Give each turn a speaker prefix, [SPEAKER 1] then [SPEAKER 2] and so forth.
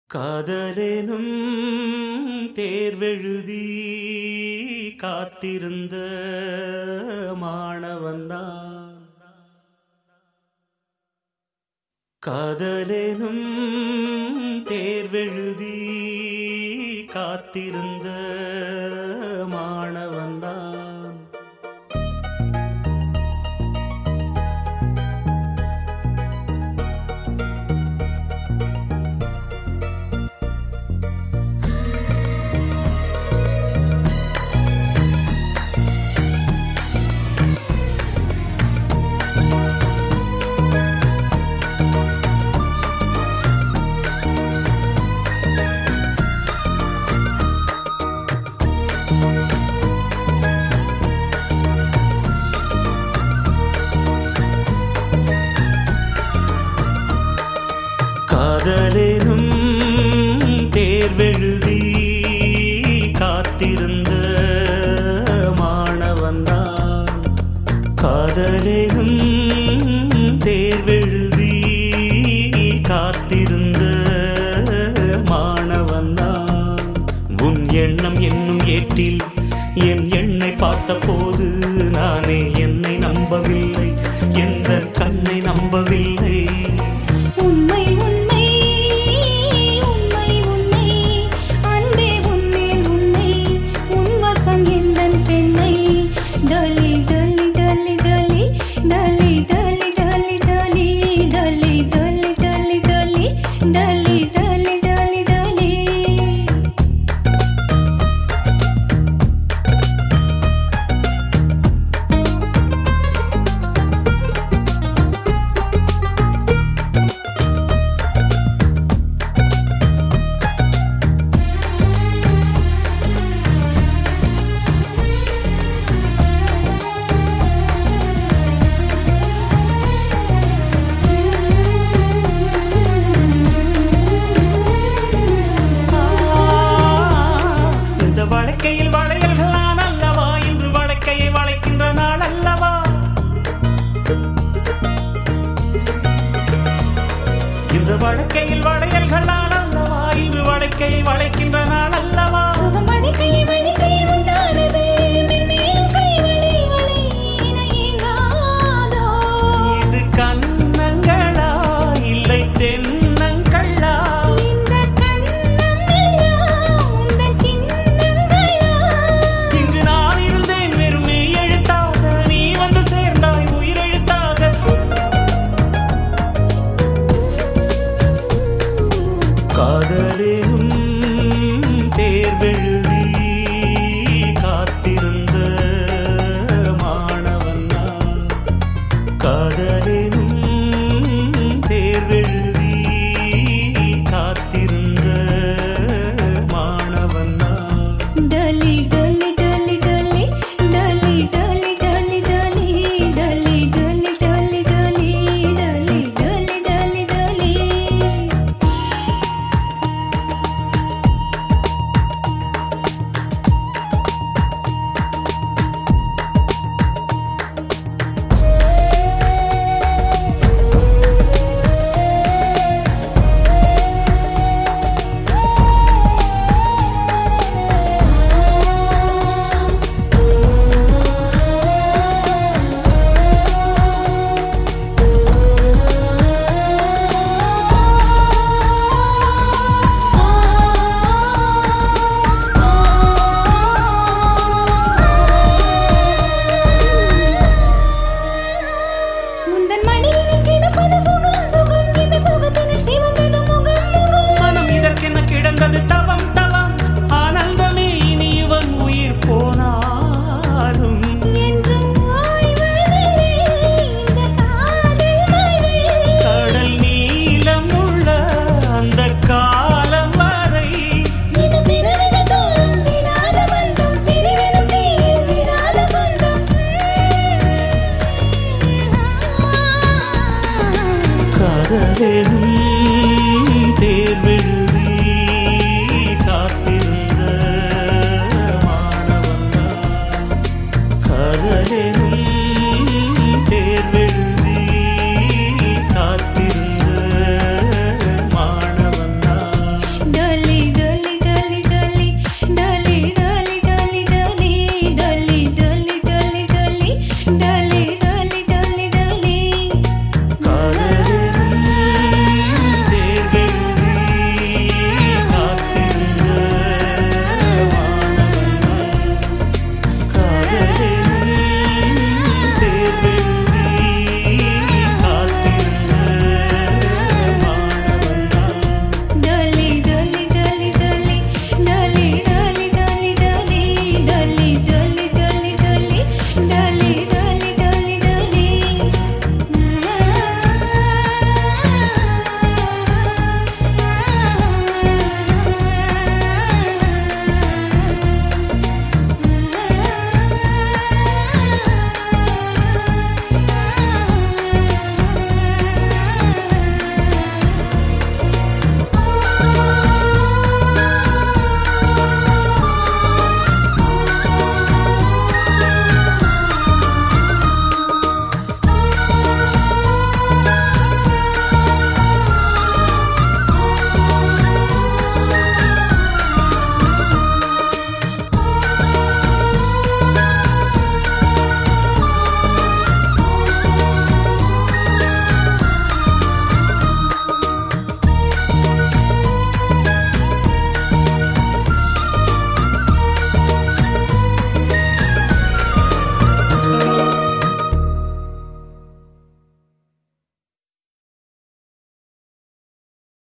[SPEAKER 1] காதலெனும் தேர்வெழுதி காத்திருந்த மாணவன்தான் காதலெனும் தேர்வெழுதி காத்திருந்த மாணவன்தான் காதலெனும் தேர்வெழுதி காத்திருந்த மாணவன்தான் காதலெனும் தேர்வெழுதி காத்திருந்த மாணவன்தான் உன் எண்ணம் என்னும் ஏட்டில் என் எண்ணை பார்த்தபோது நானே என்னை நம்பவில்லை எந்த கண்ணை நம்பவில்லை
[SPEAKER 2] உண்மை உண்மை உண்மை உண்மை அன்பே உன்மேல் உன்னை உன் வசம் எந்தன் பெண்ணை டொலி டொலி டொலி டொலி டொலி டொலி டொலி டொலி டொலி டொலி டொலி டொலி டொலி டொலி டொலி டொலி
[SPEAKER 1] இந்த வழக்கையில் வளையல்கள் நான் அல்லவா இன்று வழக்கையை வளைக்கின்ற நாள் அல்லவா இந்த வழக்கையில் வளையல்கள் நான் அல்லவா இன்று வழக்கையை வளைக்கின்ற நாள் அல்லவா
[SPEAKER 2] சுகம் வழிக்கை வழிக்கை உண்டானது மென்மேலும் கை வழி வழி இணையாதோ
[SPEAKER 1] இது கண்ணங்களா இல்லை தென்னங்களா
[SPEAKER 2] இந்த கண்ணம் எல்லாம் உந்தன் சின்னங்களா
[SPEAKER 1] இங்கு நான் இருந்தேன் வெறும் மெய் எழுத்தாக நீ வந்து சேர்ந்தாய் உயிரெழுத்தாக காதலிலும்